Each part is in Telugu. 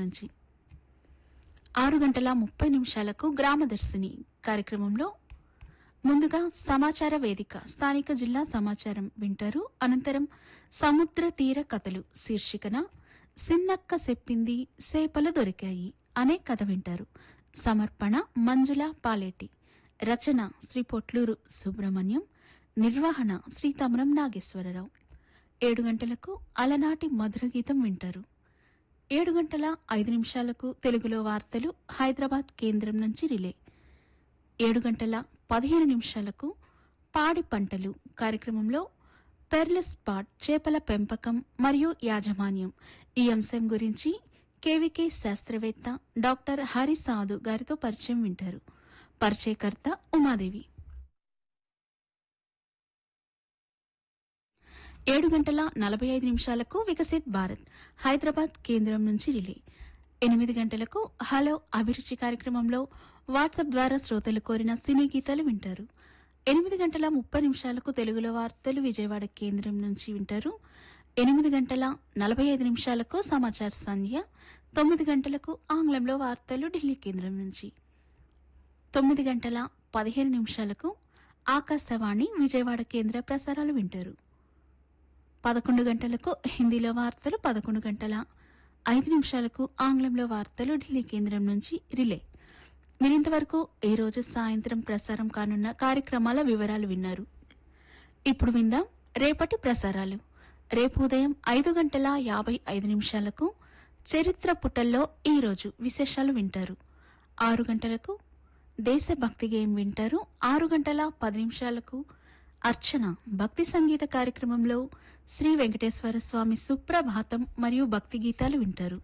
నుంచి ఆరు గంటల ముప్పై నిమిషాలకు గ్రామదర్శిని కార్యక్రమంలో ముందుగా సమాచార వేదిక స్థానిక జిల్లా సమాచారం వింటారు అనంతరం సముద్ర తీర కథలు శీర్షికన సిన్నక్క చెప్పింది సేపలు దొరికాయి అనే కథ వింటారు సమర్పణ మంజుల పాలేటి రచన శ్రీ పొట్లూరు సుబ్రహ్మణ్యం నిర్వహణ శ్రీ తమరం నాగేశ్వరరావు ఏడు గంటలకు అలనాటి మధుర గీతం వింటారు ఏడు గంటల ఐదు నిమిషాలకు తెలుగులో వార్తలు హైదరాబాద్ కేంద్రం నుంచి రిలే ఏడు గంటల పదిహేను నిమిషాలకు పాడి పంటలు కార్యక్రమంలో పెర్లెస్ పాట్ చేపల పెంపకం మరియు యాజమాన్యం ఈ అంశం గురించి కేవికే శాస్త్రవేత్త డాక్టర్ హరి సాధు గారితో పరిచయం వింటారు పరిచయకర్త ఉమాదేవి ఏడు గంటల నలభై ఐదు నిమిషాలకు వికసిత్ భారత్ హైదరాబాద్ కేంద్రం నుంచి రిలే ఎనిమిది గంటలకు హలో అభిరుచి కార్యక్రమంలో వాట్సాప్ ద్వారా శ్రోతలు కోరిన సినీ గీతాలు వింటారు ఎనిమిది గంటల ముప్పై నిమిషాలకు తెలుగులో వార్తలు విజయవాడ కేంద్రం నుంచి వింటారు ఎనిమిది గంటల నలభై ఐదు నిమిషాలకు సమాచార సంధ్య తొమ్మిది గంటలకు ఆంగ్లంలో వార్తలు ఢిల్లీ కేంద్రం నుంచి తొమ్మిది గంటల పదిహేను నిమిషాలకు ఆకాశవాణి విజయవాడ కేంద్ర ప్రసారాలు వింటారు పదకొండు గంటలకు హిందీలో వార్తలు పదకొండు గంటల ఐదు నిమిషాలకు ఆంగ్లంలో వార్తలు ఢిల్లీ కేంద్రం నుంచి రిలే మీరింతవరకు ఈ రోజు సాయంత్రం ప్రసారం కానున్న కార్యక్రమాల వివరాలు విన్నారు ఇప్పుడు విందాం రేపటి ప్రసారాలు రేపు ఉదయం ఐదు గంటల యాభై ఐదు నిమిషాలకు చరిత్ర పుటల్లో ఈ రోజు విశేషాలు వింటారు ఆరు గంటలకు దేశభక్తి గేయం వింటారు ఆరు గంటల పది నిమిషాలకు అర్చన భక్తి సంగీత కార్యక్రమంలో శ్రీ వెంకటేశ్వర స్వామి సుప్రభాతం మరియు భక్తి గీతాలు వింటారు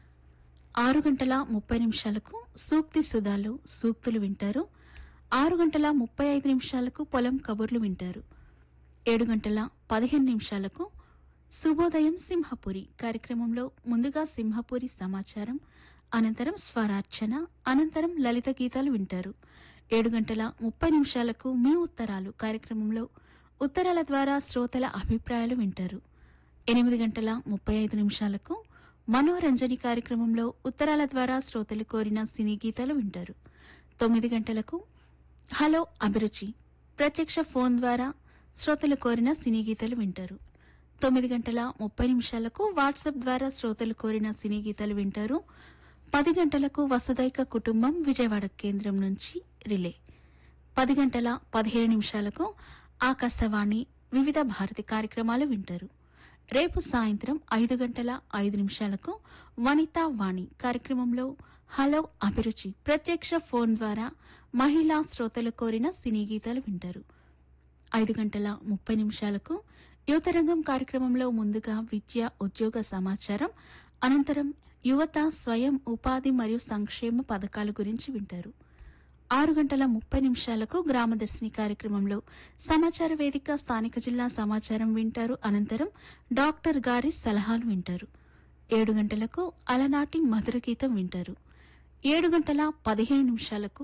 ఆరు గంటల ముప్పై నిమిషాలకు సూక్తి సుధాలు సూక్తులు వింటారు ఆరు గంటల ముప్పై ఐదు నిమిషాలకు పొలం కబుర్లు వింటారు ఏడు గంటల పదిహేను నిమిషాలకు శుభోదయం సింహపురి కార్యక్రమంలో ముందుగా సింహపురి సమాచారం అనంతరం స్వరార్చన అనంతరం లలిత గీతాలు వింటారు ఏడు గంటల ముప్పై నిమిషాలకు మీ ఉత్తరాలు కార్యక్రమంలో ఉత్తరాల ద్వారా శ్రోతల అభిప్రాయాలు వింటారు ఎనిమిది గంటల ముప్పై ఐదు నిమిషాలకు మనోరంజని కార్యక్రమంలో ఉత్తరాల ద్వారా శ్రోతలు కోరిన సినీ గీతాలు వింటారు తొమ్మిది గంటలకు హలో అభిరుచి ప్రత్యక్ష ఫోన్ ద్వారా శ్రోతలు కోరిన సినీ గీతాలు వింటారు తొమ్మిది గంటల ముప్పై నిమిషాలకు వాట్సాప్ ద్వారా శ్రోతలు కోరిన సినీ గీతాలు వింటారు పది గంటలకు వసుదైక కుటుంబం విజయవాడ కేంద్రం నుంచి రిలే పది గంటల పదిహేను నిమిషాలకు ఆకాశవాణి వివిధ భారతి కార్యక్రమాలు వింటారు రేపు సాయంత్రం ఐదు గంటల ఐదు నిమిషాలకు వనితా వాణి కార్యక్రమంలో హలో అభిరుచి ప్రత్యక్ష ఫోన్ ద్వారా మహిళా శ్రోతలు కోరిన సినీ గీతాలు వింటారు ఐదు గంటల ముప్పై నిమిషాలకు యువతరంగం కార్యక్రమంలో ముందుగా విద్య ఉద్యోగ సమాచారం అనంతరం యువత స్వయం ఉపాధి మరియు సంక్షేమ పథకాల గురించి వింటారు ఆరు గంటల ముప్పై నిమిషాలకు గ్రామదర్శిని కార్యక్రమంలో సమాచార వేదిక స్థానిక జిల్లా సమాచారం వింటారు అనంతరం డాక్టర్ గారి సలహాలు వింటారు ఏడు గంటలకు అలనాటి మధుర గీతం వింటారు ఏడు గంటల పదిహేను నిమిషాలకు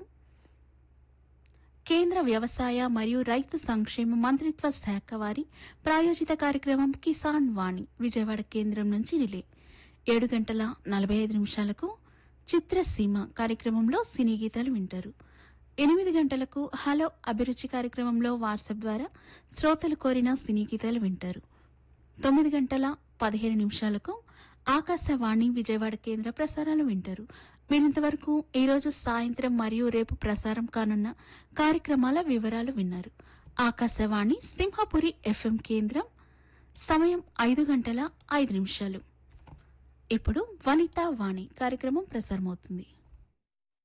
కేంద్ర వ్యవసాయ మరియు రైతు సంక్షేమ మంత్రిత్వ శాఖ వారి ప్రాయోజిత కార్యక్రమం కిసాన్ వాణి విజయవాడ కేంద్రం నుంచి రిలే ఏడు గంటల నలభై ఐదు నిమిషాలకు చిత్రసీమ కార్యక్రమంలో సినీ గీతాలు వింటారు ఎనిమిది గంటలకు హలో అభిరుచి కార్యక్రమంలో వాట్సాప్ ద్వారా శ్రోతలు కోరిన సినీ గీతాలు వింటారు తొమ్మిది గంటల పదిహేను నిమిషాలకు ఆకాశవాణి విజయవాడ కేంద్ర ప్రసారాలు వింటారు మీరింతవరకు ఈరోజు సాయంత్రం మరియు రేపు ప్రసారం కానున్న కార్యక్రమాల వివరాలు విన్నారు ఆకాశవాణి సింహపురి ఎఫ్ఎం కేంద్రం సమయం ఐదు గంటల ఐదు నిమిషాలు ఇప్పుడు వనితా వాణి కార్యక్రమం ప్రసారమవుతుంది